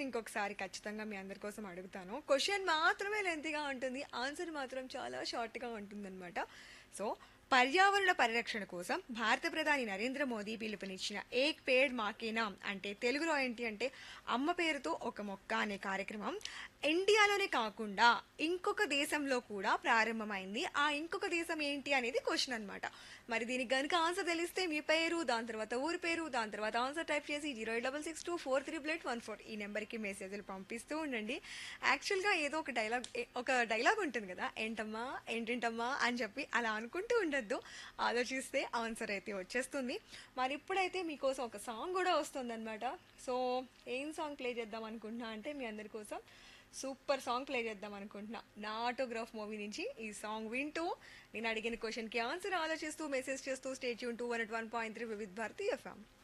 ఇంకొకసారి ఖచ్చితంగా మీ అందరి కోసం అడుగుతాను క్వశ్చన్ మాత్రమే లెంతీగా ఉంటుంది ఆన్సర్ మాత్రం చాలా షార్ట్గా ఉంటుందన్నమాట సో పర్యావరణ పరిరక్షణ కోసం భారత ప్రధాని నరేంద్ర మోదీ పిలుపునిచ్చిన ఏక్ పేడ్ మాకేనా అంటే తెలుగులో ఏంటి అంటే అమ్మ పేరుతో ఒక మొక్క అనే కార్యక్రమం ఇండియాలోనే కాకుండా ఇంకొక దేశంలో కూడా ప్రారంభమైంది ఆ ఇంకొక దేశం ఏంటి అనేది క్వశ్చన్ అన్నమాట మరి దీనికి కనుక ఆన్సర్ తెలిస్తే మీ పేరు దాని తర్వాత ఊరి పేరు దాని తర్వాత ఆన్సర్ టైప్ చేసి zero eight double six two four three eight one four ఈ నెంబర్కి మెసేజ్లు పంపిస్తూ ఉండండి యాక్చువల్గా ఏదో ఒక డైలాగ్ ఒక డైలాగ్ ఉంటుంది కదా ఏంటమ్మా ఏంటంటమ్మా అని చెప్పి అలా అనుకుంటూ ఉండొద్దు ఆలోచిస్తే ఆన్సర్ అయితే వచ్చేస్తుంది మరి ఇప్పుడైతే మీకోసం ఒక సాంగ్ కూడా వస్తుంది అనమాట సో ఏం సాంగ్ ప్లే చేద్దాం అనుకుంటున్నా అంటే మీ అందరి కోసం సూపర్ సాంగ్ ప్లే చేద్దాం అనుకుంటున్నా నా ఆటోగ్రాఫ్ మూవీ నుంచి ఈ సాంగ్ వింటూ నేను అడిగిన క్వశ్చన్కి ఆన్సర్ ఆలోచిస్తూ మెసేజ్ చేస్తూ state tune two one one point three Vividh Bharati FM